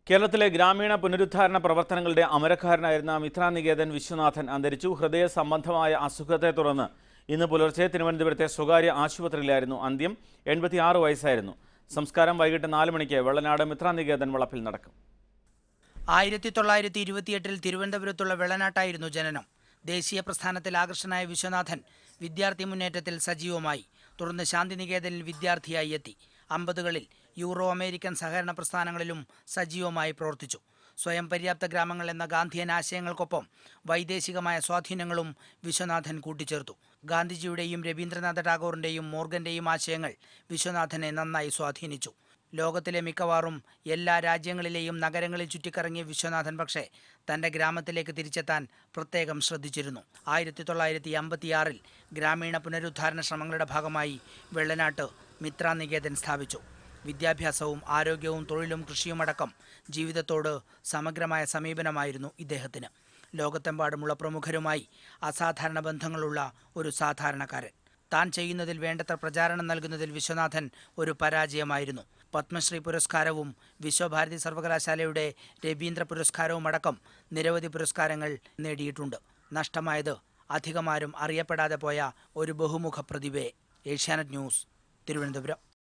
കേരളത്തിലെ ഗ്രാമീണ പുനരുദ്ധാരണ പ്രവർത്തനങ്ങളുടെ അമരക്കാരനായിരുന്ന മിത്ര നികേതൻ വിശ്വനാഥൻ അന്തരിച്ചു ഹൃദയ സംബന്ധമായ അസുഖത്തെ തുടർന്ന് ഇന്ന് പുലർച്ചെ തിരുവനന്തപുരത്തെ സ്വകാര്യ ആശുപത്രിയിലായിരുന്നു അന്ത്യം എൺപത്തിയാറ് വയസ്സായിരുന്നു സംസ്കാരം വൈകിട്ട് നാല് മണിക്ക് വെള്ളനാട് മിത്ര നികേതൻ വളപ്പിൽ നടക്കും ആയിരത്തി തൊള്ളായിരത്തി ഇരുപത്തിയെട്ടിൽ തിരുവനന്തപുരത്തുള്ള വെള്ളനാട്ടായിരുന്നു ജനനം ദേശീയ പ്രസ്ഥാനത്തിൽ ആകർഷനായ വിശ്വനാഥൻ വിദ്യാർത്ഥി മുന്നേറ്റത്തിൽ സജീവമായി തുടർന്ന് ശാന്തിനികേതനിൽ വിദ്യാർത്ഥിയായി എത്തി അമ്പതുകളിൽ യൂറോ അമേരിക്കൻ സഹകരണ പ്രസ്ഥാനങ്ങളിലും സജീവമായി പ്രവർത്തിച്ചു സ്വയം പര്യാപ്ത ഗ്രാമങ്ങൾ എന്ന ഗാന്ധിയൻ ആശയങ്ങൾക്കൊപ്പം വൈദേശികമായ സ്വാധീനങ്ങളും വിശ്വനാഥൻ കൂട്ടിച്ചേർത്തു ഗാന്ധിജിയുടെയും രവീന്ദ്രനാഥ ടാഗോറിന്റെയും മോർഗന്റെയും ആശയങ്ങൾ വിശ്വനാഥനെ നന്നായി സ്വാധീനിച്ചു ലോകത്തിലെ മിക്കവാറും എല്ലാ രാജ്യങ്ങളിലെയും നഗരങ്ങളിൽ ചുറ്റിക്കറങ്ങിയ വിശ്വനാഥൻ പക്ഷേ തൻ്റെ ഗ്രാമത്തിലേക്ക് തിരിച്ചെത്താൻ പ്രത്യേകം ശ്രദ്ധിച്ചിരുന്നു ആയിരത്തി തൊള്ളായിരത്തി അമ്പത്തിയാറിൽ ഗ്രാമീണ പുനരുദ്ധാരണ ശ്രമങ്ങളുടെ ഭാഗമായി വെള്ളനാട്ട് മിത്ര നികേതൻ സ്ഥാപിച്ചു വിദ്യാഭ്യാസവും ആരോഗ്യവും തൊഴിലും കൃഷിയുമടക്കം ജീവിതത്തോട് സമഗ്രമായ സമീപനമായിരുന്നു ഇദ്ദേഹത്തിന് ലോകത്തെമ്പാടുമുള്ള പ്രമുഖരുമായി അസാധാരണ ബന്ധങ്ങളുള്ള ഒരു സാധാരണക്കാരൻ താൻ ചെയ്യുന്നതിൽ വേണ്ടത്ര പ്രചാരണം നൽകുന്നതിൽ വിശ്വനാഥൻ ഒരു പരാജയമായിരുന്നു പത്മശ്രീ പുരസ്കാരവും വിശ്വഭാരതി സർവകലാശാലയുടെ രവീന്ദ്ര പുരസ്കാരവും അടക്കം നിരവധി പുരസ്കാരങ്ങൾ നേടിയിട്ടുണ്ട് നഷ്ടമായത് അധികമാരും അറിയപ്പെടാതെ പോയ ഒരു ബഹുമുഖ പ്രതിഭയെ ഏഷ്യാനെറ്റ് ന്യൂസ് തിരുവനന്തപുരം